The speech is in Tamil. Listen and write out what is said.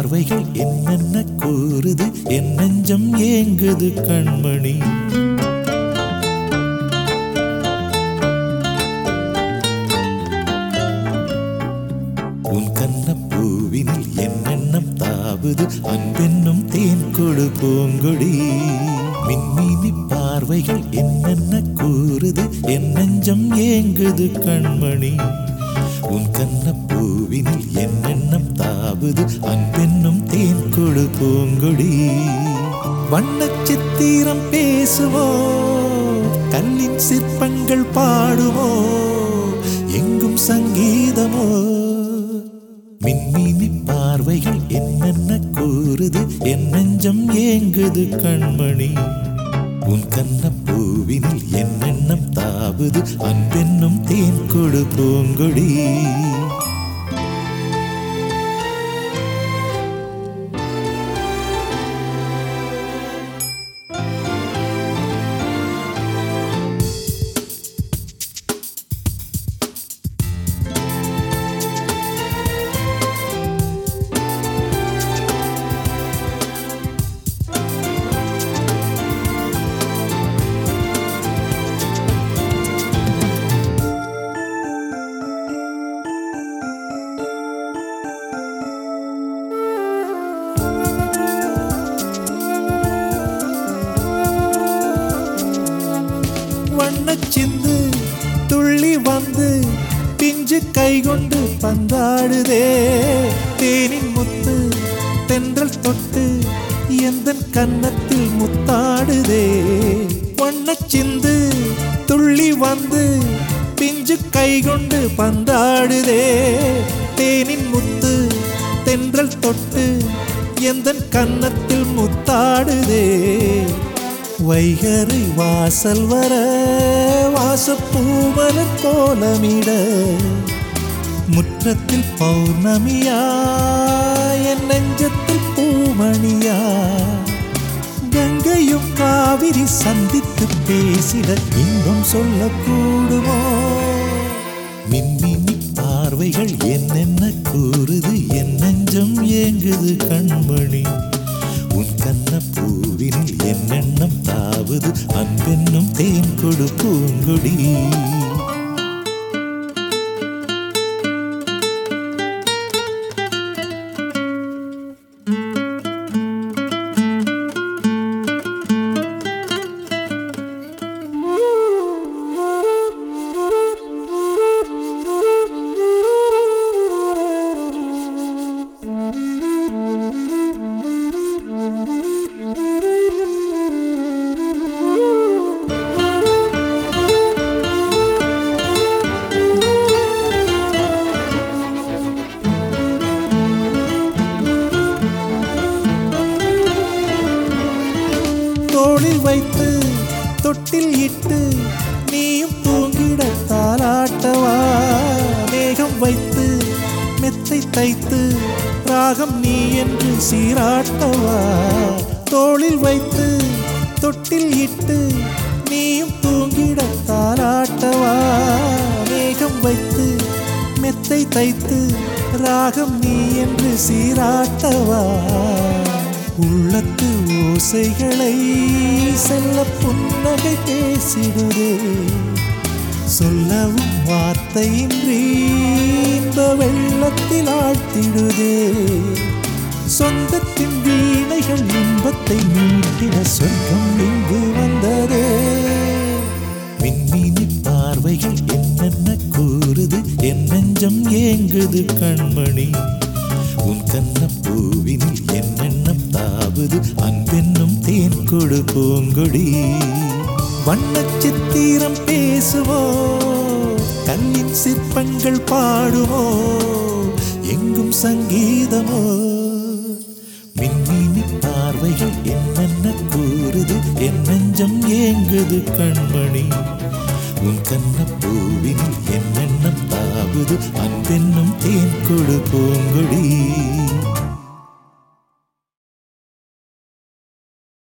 பார்வைகள் என்னென்ன கூறுது என் நெஞ்சம் ஏங்குது கண்மணி உன் கண்ண பூவினில் என்னென்னம் தாவுது அன்பென்னும் தேன் கொடு பூங்கொடி மின்மினி பார்வைகள் என்னென்ன கூறுது என் நெஞ்சம் ஏங்குது கண்மணி உன் கண்ண பூவினில் என்னென்னம் தாவுது அன்பென்னும் தேன் கொடு பூங்கொடி வண்ணச் சித்திரம் பேசுவோ கல்லின் சிற்பங்கள் பாடுவோ எங்கும் சங்கீதமோ மின்மினி பார்வைகள் என்னென்ன கூறுது என் நெஞ்சம் ஏங்குது கண்மணி உன் கண்ண பூவினில் என்னென்னம் தாவுது அன்பென்னும் தேன் கொடு பூங்கொடி வண்ணச்சிந்து துள்ளி வந்து பிஞ்சு கை கொண்டு பந்தாடுதே தேனின் முத்து தென்றல் தொட்டு எந்த கன்னத்தில் முத்தாடுதே வண்ணச்சிந்து துள்ளி வந்து பிஞ்சு கை கொண்டு பந்தாடுதே தேனின் முத்து தென்றல் தொட்டு எந்த கன்னத்தில் முத்தாடுதே வைகரை வாசல் வர வாசப்பூமலர் கோலமிட முற்றத்தில் பௌர்ணமியா என் நெஞ்சத்தில் பூமணியா கங்கையும் காவிரி சந்தித்து பேசிட இன்பம் சொல்லக்கூடுமோ மின்மினி பார்வைகள் என்னென்ன கூறுது என் நெஞ்சம் ஏங்குது கண்மணி உன் கண்ண பூவினில் என்னென்னம் தாவது அன்பென்னும் தேன் கொடு பூங்கொடி தோளில் வைத்து தொட்டில் இட்டு நீயும் தூங்கிட தாலாட்டவா மேகம் வைத்து மெத்தை தைத்து ராகம் நீ என்று சீராட்டவா தோளில் வைத்து தொட்டில் இட்டு நீயும் தூங்கிட தாலாட்டவா மேகம் வைத்து மெத்தை தைத்து ராகம் நீ என்று சீராட்டவா உள்ளத்து ஓசைகளை செல்ல புன்னகை பேசிடுதே சொல்லவும் வார்த்தையின்றி இந்த வெள்ளத்தில் ஆழ்த்திடுதே சொந்தத்தின் வீணைகள் இன்பத்தை மீட்டிட சொர்க்கம் இங்கு வந்ததே மின்மினி பார்வைகள் என்னென்ன கூறுது என் நெஞ்சம் ஏங்குது கண்மணி உன் கண்ண பூவினில் என்னென்னம் தாவது அன்பென்னும் தேன் கொடு பூங்கொடி வண்ணச் சித்திரம் பேசுவோ கல்லின் சிற்பங்கள் பாடுவோ எங்கும் சங்கீதமோ மின்மினி பார்வைகள் என்னென்ன கூறுது என் நெஞ்சம் ஏங்குது கண்மணி உன் கண்ண பூவினில் என்னென்னம் தாவது அன்பென்னும் தேன் கொடு பூங்கொடி